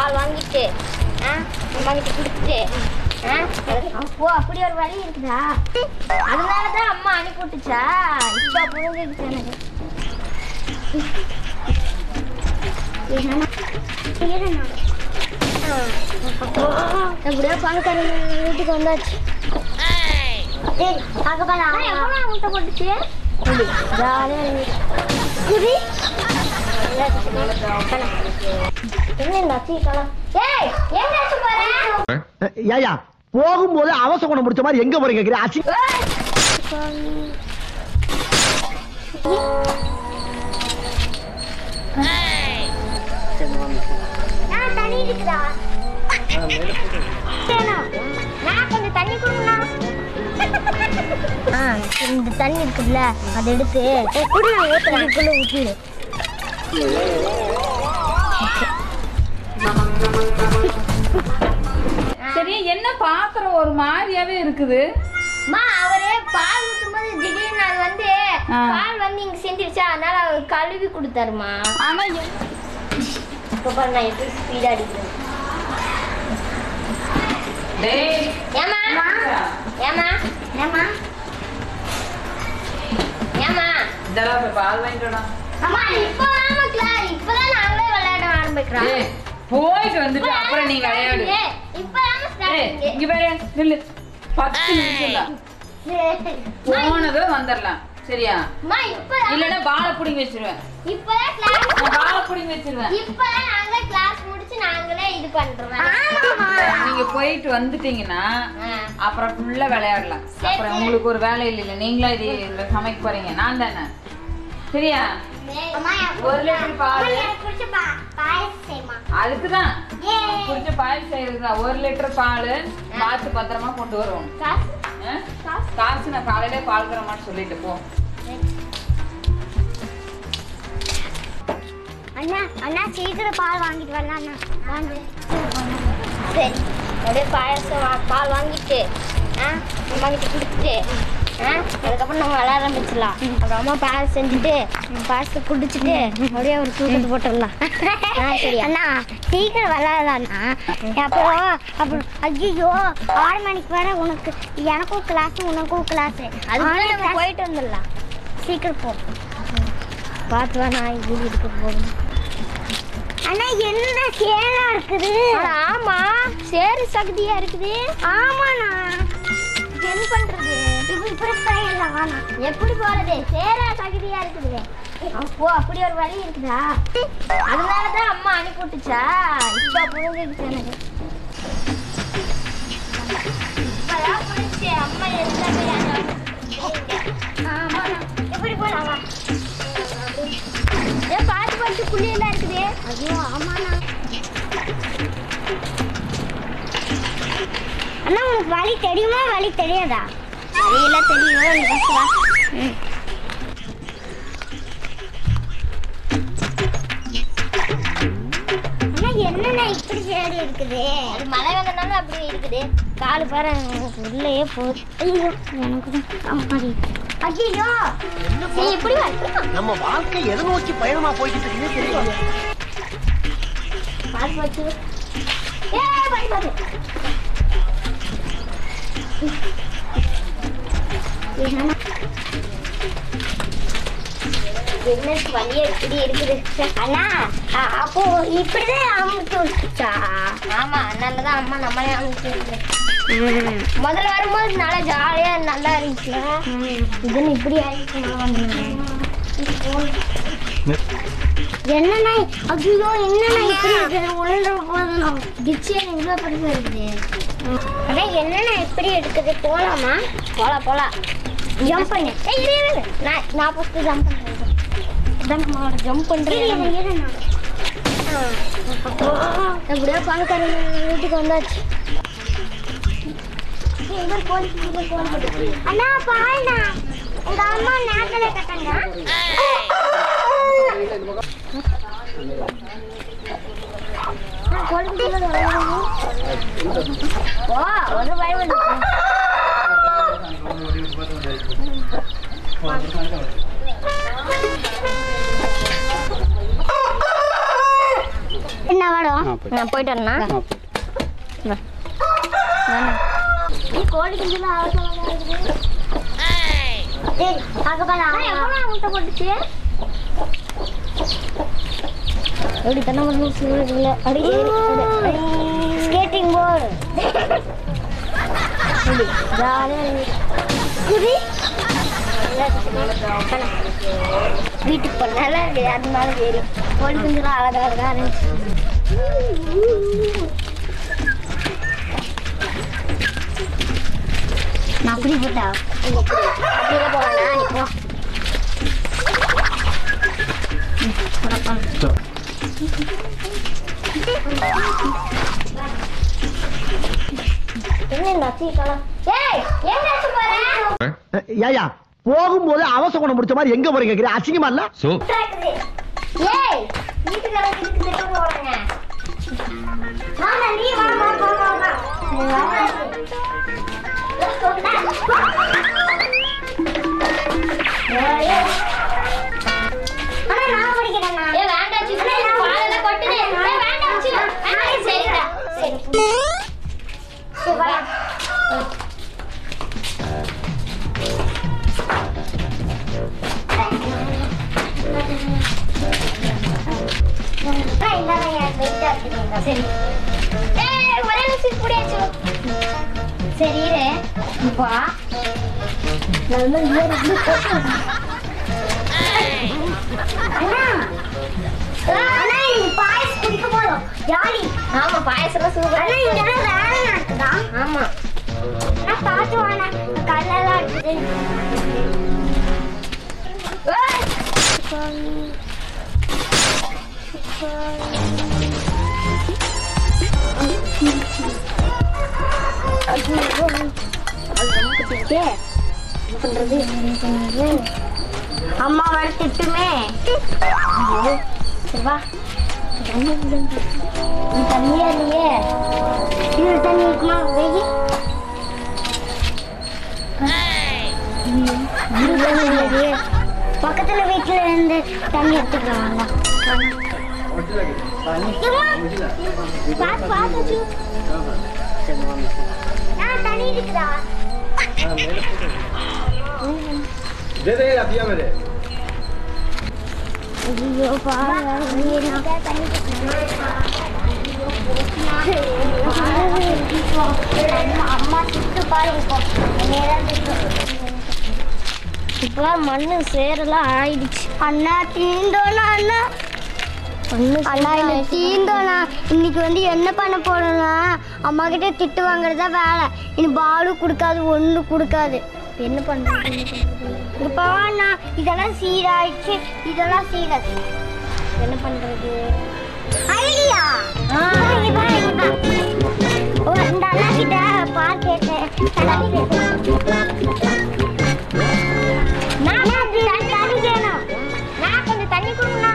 பால் வாங்கிட்டு ஆ அம்மா கிட்ட கொடுத்துட்டு ஆ அப்போ அப்படி ஒரு வழி இருக்குதா அதனால தான் அம்மா அனுப்பி விட்டுச்சா இப்போ புரிஞ்சுக்கிச்சு எனக்கு எப்படியோ பால்காரங்க வீட்டுக்கு வந்தாச்சு சரி பார்க்க போலாம் எவ்வளோ முட்டை போட்டுச்சு ஜாலியாக என்ன இந்த அச்சி காலம் ஏய் எங்க போறேன் ஏயா போகும்போது அவசர குணம் முடிச்ச மாதிரி எங்க போறீங்க கேக்குறேன் அச்சி நான் தண்ணி இருக்குதா வேணும். நான் கொஞ்சம் தண்ணி கொடுங்கண்ணா ஆ இந்த தண்ணி இருக்குல்ல அதை எடுத்து ஏய், குடு நான் ஊற்றுறேன் இதுக்குள்ள ஊற்றிடு சரி என்ன பாத்திரம் ஒரு மாதிரியாவே இருக்குது அம்மா அவரு பால் ஊற்றும்போது திடீர்னு அது வந்து ஆ. பால் வந்து இங்க செஞ்சிருச்சா அதனால அவர் கழுவி கொடுத்தாருமா ஆனா எ- இப்போ பாரு நான் எப்படி ஸ்பீடா அடிக்கிறேன் டேய், ஏமா ஏமா ஏமா ஏமா இதெல்லாம் போய் பால் வாங்கிட்டு வாடா. அம்மா இப்போதான் கிளாஸ் இப்போதான் நாங்களே விளையாட ஆரம்பிக்கிறோம் டேய், போயிட்டு வந்துட்டு அப்புறம் நீ விளையாடு இப்போதான் ஏய், ஸ்டார்டிங் இங்க பாரு நில்லு பத்து நிமிஷம் தான் போனதும் வந்துடலாம் சரியா அம்மா இப்போ இல்லன்னா பாலை புடிங்கி வச்சிருவேன் இப்போதான் கிளாஸ் நான் பாலை புடிங்கி வச்சிருவேன் இப்போதான் நாங்களே கிளாஸ் முடிச்சு நாங்களே இது பண்றோம் நீங்க போயிட்டு வந்துட்டீங்கன்னா ஆ. அப்புறம் ஃபுல்லா விளையாடலாம் சரி, அப்புறம் சரி. உங்களுக்கு ஒரு வேலை இல்லை நீங்களா இது இதுல சமைக்க போறீங்க நான் தானே சரியா ஒரு லிட்டர் பால் அதுக்கு தான் குடிச்ச பால் செய்யறது தான் ஒரு லிட்டர் பால் பார்த்து பத்திரமா கொண்டு வருவோம் ஆ? காசு நான் காலையில பால் தரமான்னு சொல்லிட்டு போ அண்ணா அண்ணா சீக்கிரம் பால் வாங்கிட்டு வரலாம் அண்ணா வாங்க சரி அப்படியே பாயசம் வா- பால் வாங்கிட்டு ஆ அம்மா கிட்ட கொடுத்துட்டு ஆ அதுக்கப்புறம் நம்ம விளையாட ஆரம்பிச்சிடலாம் அப்புறம் அம்மா பாயசம் செஞ்சுட்டு பாயசத்தை குடிச்சிட்டு அப்படியே ஒரு தூக்கத்து போட்டுடலாம் ஆ சரி அண்ணா சீக்கிரம் விளையாடலாம்ண்ணா அப்புறம் அப்புறம் ஐயோ ஆறு மணிக்கு வர உனக்கு எனக்கும் கிளாஸ் உனக்கும் கிளாஸ் அதுக்குள்ள நம்ம போயிட்டு வந்துடலாம் சீக்கிரம் போ பார்த்து வா நான் இப்படி இருக்க போகுது அண்ணா என்ன சேலா இருக்குது அட, ஆமா சேரு சகதியா இருக்குது ஆமாண்ணா என்ன பண்றது இப்படி இப்படி போயிடலாம் வாண்ணா எப்படி போறது சேரா சகதியா இருக்குது அப்போ அப்படி ஒரு வழி இருக்குதா அதனால தான் அம்மா அனுப்பி விட்டுச்சா இப்போ புரிஞ்சுக்கிச்சு எனக்கு இப்பதான் புரிஞ்சுச்சு அம்மா எந்த எப்படி போலாம் வா ஏன் பார்த்து பார்த்து புள்ளியெல்லாம் இருக்குது ஐயோ ஆமாண்ணா அண்ணா உனக்கு வழி தெரியுமா வழி தெரியாதா வழியெல்லாம் தெரியும் நீ first வா அண்ணா என்னண்ணா இப்படி சேடி இருக்குது அது மழை வந்தனால அப்படியே இருக்குது காலு பாரு உள்ளேயே போகுது ஐயோ எனக்கு தான் அம்மாடி ஐயோ நீ இப்படி வா நம்ம வாழ்க்கை எதை நோக்கி பயணமா போய்கிட்டு இருக்குன்னு தெரியல பால் வச்சு ஏ பாய் பாரு என்ன வழியே இப்படி இருக்குது அண்ணா அ- அப்போ இப்படிதான் அமுத்து விட்டுச்சா ஆமா அதனால தான் அம்மா நம்மளே அனுப்பிச்சு முதல்ல வரும்போது நல்லா ஜாலியா நல்லா இருந்துச்சு இதுன்னு இப்படி ஆயிடுச்சு என்னண்ணா ஐயோ என்னண்ணா இப்படி இருக்குது உள்ள போதும் கிச்சன் இவ்வளோ பெருசா இருக்குது அண்ணா என்னண்ணா இப்படி இருக்குது போலாமா போலாம் போலாம் ஜம்ப் பண்ணு ஏய் இரு இரு, இரு நான் நான் ஃபஸ்ட்டு ஜம்ப் பண்ணுறேன் இதான் ஜம்ப் பண்ணுறேன் எப்படியோ பால்காரங்க வீட்டுக்கு வந்தாச்சு இவர் போன் இவர் போன் போட்டு அண்ணா பாருண்ணா உங்க அம்மா நேரத்துல கட்டாங்க ஓ ஒரு பயம் இல்லை. என்ன நான் வரோம் ஆ, போயிட்டு. நான் போயிட்டு வரேன்னா ஆ, போயிட்டு. கோழி குஞ்சுலாம் அவசரமா இருக்குது சரி அதுக்கப்புறம் எவ்வளோ முட்டை போட்டுச்சு அப்படி தானே பண்ணி அப்படி ஸ்கேட்டிங் போர்டு அப்படி ஜாலியாக வீட்டுக்கு போனால அதனால சரி கோழி குஞ்சுலாம் அழகா அழகா இருந்துச்சு நான் அப்படி போட்டா அப்படியே போவேண்ணா நீ போ என்ன இந்த அச்சிக்கலாம் ஏய் எங்க அச்சு போறேன் ஏயா போகும்போது அவசர குணம் முடிச்ச மாதிரி எங்க போறீங்க கேக்குறீங்க அசிங்கமா இல்ல சோ ஏய் வீட்டுக்காரங்க வீட்டுக்கு திட்ட போறாங்க வாங்க நீ வா வா வா வா வா நீ வா அண்ணா நான் படிக்கிறேன்னா ஏ வேண்டாம் சின்ன பாலெல்லாம் கொட்டுது ஏ வேண்டாம் சின்ன வேண்டாம் சரிடா சரி சரி வா சரி ஏய் ஒரே நிமிஷம் புடியாச்சு சரி இரு இப்போ நல்லா ஏறு இப்படி போட்டு அண்ணா அண்ணா இந்த பாயசம் குடிக்க போதும் ஜாலி ஆமா பாயசம் சூப்பர் அண்ணா இங்க எல்லாம் வேலை நடக்குதா ஆமா நான் பார்த்து வாண்ணா கல்லெல்லாம் அடிச்சுது அம்மா வர திட்டுமே சரி வா தண்ணியா இல்லையே இது தண்ணி இருக்குமா வெயி பக்கத்துல வீட்டுல இருந்து தண்ணி எடுத்துக்கலாம் தண்ணி இருக்குதா ஐயோ அம்மா திட்டு பாருங்க இப்போ மண்ணு சேரெல்லாம் ஆயிடுச்சு அண்ணா தீந்தோண்ணா அண்ணா அண்ணா இன்னைக்கு தீந்தோண்ணா இன்னைக்கு வந்து என்ன பண்ண போறோம்னா அம்மா கிட்ட திட்டு வாங்குறதா வேலை இனி பாலு கொடுக்காது ஒண்ணு கொடுக்காது என்ன பண்றது இப்போ அண்ணா இதெல்லாம் சீராயிடுச்சு இதெல்லாம் சீராச்சு என்ன பண்றது ஐடியா ஓ இந்த அண்ணா கிட்ட பால் கேட்டேன் தண்ணி கேட்டேன் நான் தண்ணி தண்ணி வேணும் நான் கொஞ்சம் தண்ணி கொடுங்கண்ணா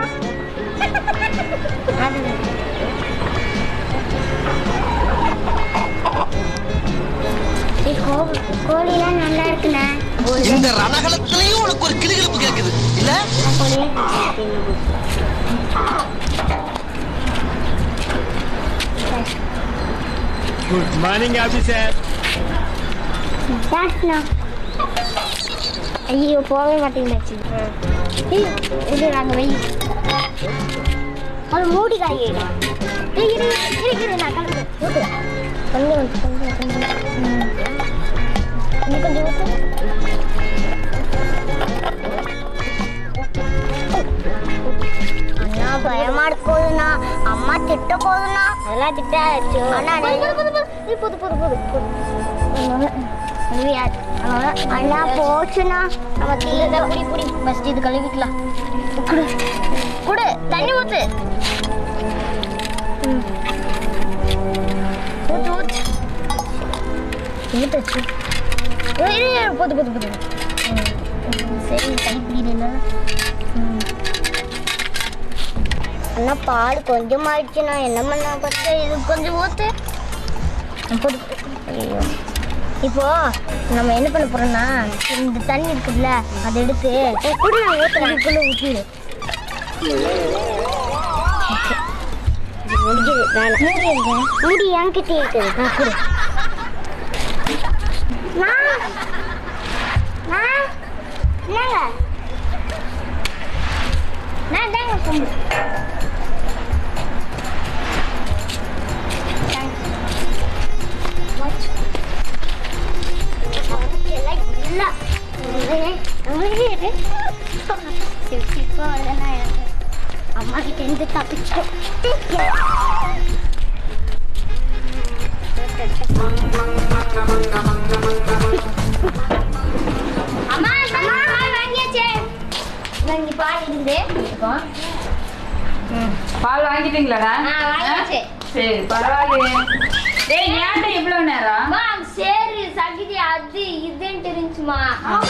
அது ஏய், கோ- கோழிலாம் நல்லா இருக்குண்ணே இந்த ரணகலத்திலையும் உனக்கு ஒரு கிளுகிழப்பு கேக்குது இல்ல கோழியே குட் மார்னிங் ஆபீசர் தேங்க்ஸ்ண்ணா ஐயோ போகவே மாட்டேங்குச்சு இது நாங்கள் வெய் அது மூடி காய் இரு இரு இரு, இரு நான் கிளம்பு ஊத்து கொஞ்சம் ஊத்து, கொஞ்சம் கொஞ்சம் ம். இன்னும் கொஞ்சம் ஊத்து அண்ணா பயமா இருக்குதுண்ணா அம்மா திட்ட போதுண்ணா அதெல்லாம் திட்டாச்சு அண்ணா நீ புது புது புது புது அண்ணா போச்சுண்ணா நம்ம தீர்ந்த குடி குடி ஃபஸ்ட் இது கழுவிக்கலாம் குடு குடு தண்ணி ஊத்து ம். ஊத்து ஊத்து ஊத்துச்சு இரு, இரு, போது போது போது ம். சரி தண்ணி குடிக்கல அண்ணா பால் கொஞ்சம் ஆயிடுச்சுண்ணா என்ன பண்ண பார்த்தா இது கொஞ்சம் ஊத்து போடு. ஐயோ இப்போ நம்ம என்ன பண்ண போறோம்னா இந்த தண்ணி இருக்குதுல்ல அதை எடுத்து ஏய், குடு நான் ஊத்துறேன் இதுக்குள்ள ஊற்றிடு முடிஞ்சது வேலை மூடி எங்க மூடி என்கிட்ட இருக்குது நான் கொடு நான் நான் என்னங்க நான் தாங்க கொம்பு அம்மா கிட்ட இருந்து தப்பிச்சோம் அம்மா அம்மா பால் வாங்கியாச்சே வாங்கி பால் இருந்து பால் வாங்கிட்டீங்களாடா ஆ, வாங்கியாச்சு. சரி பரவாயில்லையே டேய் ஏன்டா இவ்வளவு நேரம் அம்மா சரி சகிதி அது இதுன்ட்டு இருந்துச்சுமா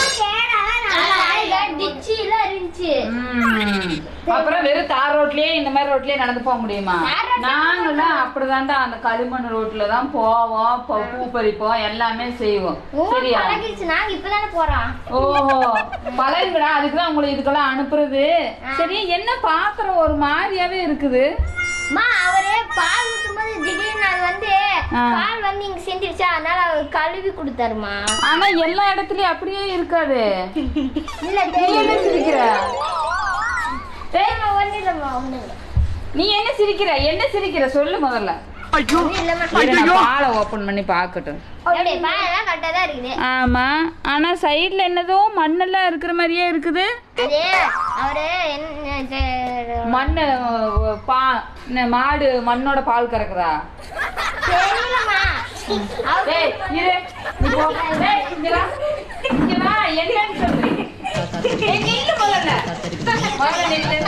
டிச்சில இருந்துச்சு ம். அப்புறம் வெறும் தார் ரோட்லயே இந்த மாதிரி ரோட்லயே நடந்து போக முடியுமா தார் ரோட்ல நாங்கெல்லாம் அப்படிதான்டா அந்த களிமண் ரோட்ல தான் போவோம் ப- பூ பறிப்போம் எல்லாமே செய்வோம் ஓ, சரியா பழகிடுச்சு நாங்க இப்பதானே போறோம் ஓஹோ பழகுடா அதுக்குதான் உங்களை இதுக்கெல்லாம் அனுப்புறது ஆ. சரி என்ன பாத்திரம் ஒரு மாதிரியாவே இருக்குது அம்மா அவரு பால் ஊத்தும்போது திடீர்னு அது வந்து ஆ. பால் வந்து இங்க செஞ்சிருச்சா அதனால அவர் கழுவி கொடுத்தாருமா ஆனா எல்லா இடத்துலயும் அப்படியே இருக்காது இல்ல நீ என்ன சிரிக்கிற தெரியுமா ஒண்ணு இல்லம்மா ஒண்ணு இல்ல நீ என்ன சிரிக்கிற என்ன சிரிக்கிற சொல்லு முதல்ல ஒண்ணும் இல்லம்மா இரு, நான் பாலை ஓபன் பண்ணி பார்க்கட்டும் எப்படி பால் எல்லாம் கரெக்டா தான் இருக்குது ஆமா ஆனா சைடுல என்னதோ மண்ணெல்லாம் இருக்கிற மாதிரியே இருக்குது அது அவரு என்ன இது- மண்ணு அஹ், பா என்ன மாடு மண்ணோட பால் கறக்குதா தெரியலம்மா அவரு டேய் இரு நீ போ. டேய், இங்க வா. இங்க வா, என்னன்னு சொல்லு. ஏய், நில்லு முதல்ல. முதல்ல நில்லு.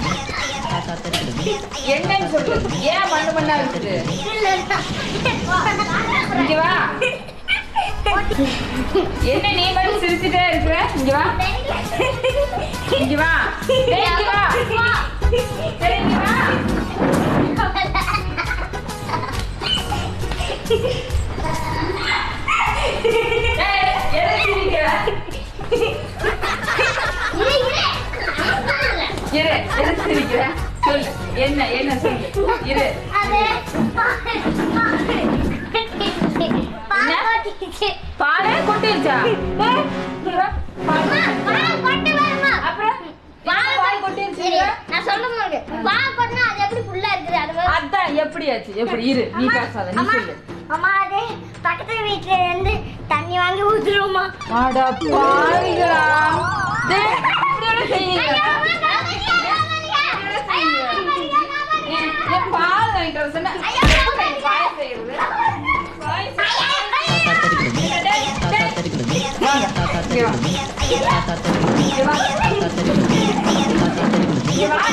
என்னன்னு சொல்லு ஏன் மண்ணு மண்ணா இருக்குது இங்க வா என்ன நீ மட்டும் சிரிச்சுட்டே இருக்கிற இங்க வா இங்க வா டேய், இங்க வா சரி, இங்க வா டேய், எதை சிரிக்கிற? இரு எதை சிரிக்கிற சொல்லு என்ன என்ன சொல்லு இரு அது என்ன? பாலே கொட்டிருச்சா ஏய், இங்க வா. பால் அப்புறம் பால் பால் கொட்டிருச்சு சரி, நான் சொல்லும் போது பால் கொட்டினா அது எப்படி ஃபுல்லா இருக்குது அது மாதிரி- அதான் எப்படி ஆச்சு எப்படி இரு நீ பேசாத நீ அம்மா சொல்லு அம்மா அது பக்கத்து வீட்டுல இருந்து தண்ணி வாங்கி ஊத்துருவோமா அட பாவிகளா டேய், இப்படியெல்லாம் செய்யுங்க ஏன், ஏன் பால் வாங்கிட்டு வர சொன்ன பாய செய்யறது பாய செய்யறது. டேய், டேய். வா, இங்க வா. இங்க வா. இங்க வா.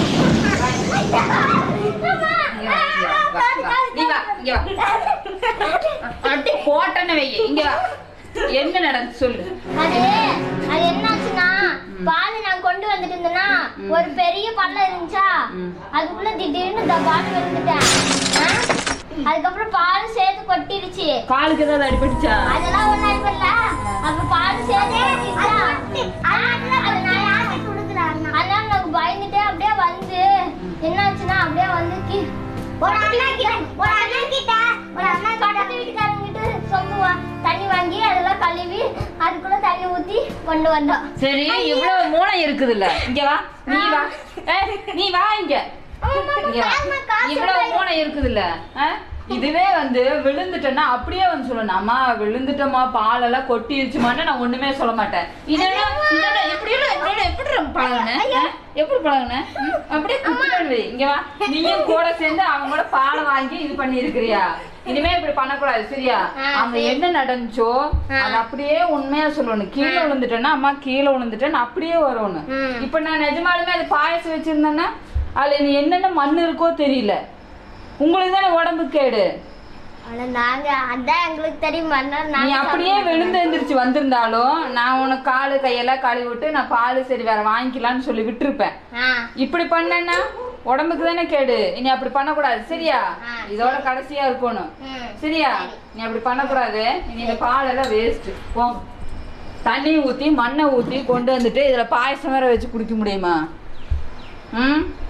நீ வா இங்க வா அடி போட்டன வை இங்க வா என்ன நடந்துச்சு சொல்லு அது அது என்னாச்சுன்னா பால் நான் கொண்டு வந்துட்டு இருந்தேன்னா ஒரு பெரிய பள்ளம் இருந்துச்சா ம். அதுக்குள்ள திடீர்னு இந்த பால் விழுந்துட்டேன் ஆ? அதுக்கப்புறம் பால் சேர்த்து கொட்டிடுச்சு காலுக்கு ஏதாவது அடிபட்டுச்சா அதெல்லாம் ஒண்ணும் அடிப்படல அப்ப பால் சேர்த்து கொட்டிடுச்சா? அது நான் யாருக்கு கொடுக்குறேன் அதனால எனக்கு பயந்துட்டே அப்படியே வந்து என்னாச்சுன்னா அப்படியே வந்து கீ- ஒரு அண்ணா கிட்ட ஒரு அண்ணா கிட்ட ஒரு அண்ணா பக்கத்து வீட்டுக்காரங்க கிட்ட சொம்பு வா- தண்ணி வாங்கி அதெல்லாம் கழுவி அதுக்குள்ள தண்ணி ஊத்தி கொண்டு வந்தோம் சரி இவ்வளவு மூளை இருக்குதுல்ல இங்க வா நீ வா ஏய், நீ வா இங்க இங்க வா. இவ்வளவு மூளை இருக்குதுல்ல ஆ? இதுவே வந்து விழுந்துட்டேன்னா அப்படியே வந்து சொல்லணும் அம்மா விழுந்துட்டோமா பாலெல்லாம் கொட்டிருச்சுமான்னு நான் ஒண்ணுமே சொல்ல மாட்டேன் இதெல்லாம் இதெல்லாம் எப்படியெல்லாம் எப்படியெல்லாம் எப்படி பழகுனேன் ஆ? எப்படி பழகுனேன் ம்? அப்படியே குத்துறேன் வை. இங்க வா நீயும் கூட சேர்ந்து அவங்க கூட பாலை வாங்கி இது பண்ணி இருக்கிறியா இனிமே இப்படி பண்ணக்கூடாது சரியா ஆ, அங்க சரி. என்ன நடந்துச்சோ ஆ. அது அப்படியே உண்மையா சொல்லணும் கீழே விழுந்துட்டேன்னா அம்மா கீழே விழுந்துட்டேன்னு அப்படியே வரணும் ம். இப்ப நான் நிஜமாலுமே அது பாயசம் வச்சிருந்தேன்னா அதுல நீ என்னென்ன மண் இருக்கோ தெரியல உங்களுக்கு தானே உடம்பு கேடு ஆனா நாங்க அதான் எங்களுக்கு தெரியும் அதனால நீ நாங்க அப்படியே விழுந்து எந்திரிச்சு வந்திருந்தாலும் நான் உனக்கு காலு கையெல்லாம் கழுவி விட்டு நான் பால் சரி வேற வாங்கிக்கலாம்னு சொல்லி விட்டுருப்பேன் ஆ இப்படி பண்ணேன்னா உடம்புக்கு தானே கேடு இனி அப்படி பண்ணக்கூடாது சரியா ஆ, இதோட கடைசியா இருக்கணும் ம். சரியா சரி. நீ அப்படி பண்ணக்கூடாது இனி இந்த பாலெல்லாம் வேஸ்ட் போ தண்ணி ஊத்தி மண்ணை ஊத்தி கொண்டு வந்துட்டு இதுல பாயசம் வேற வச்சு குடிக்க முடியுமா ம்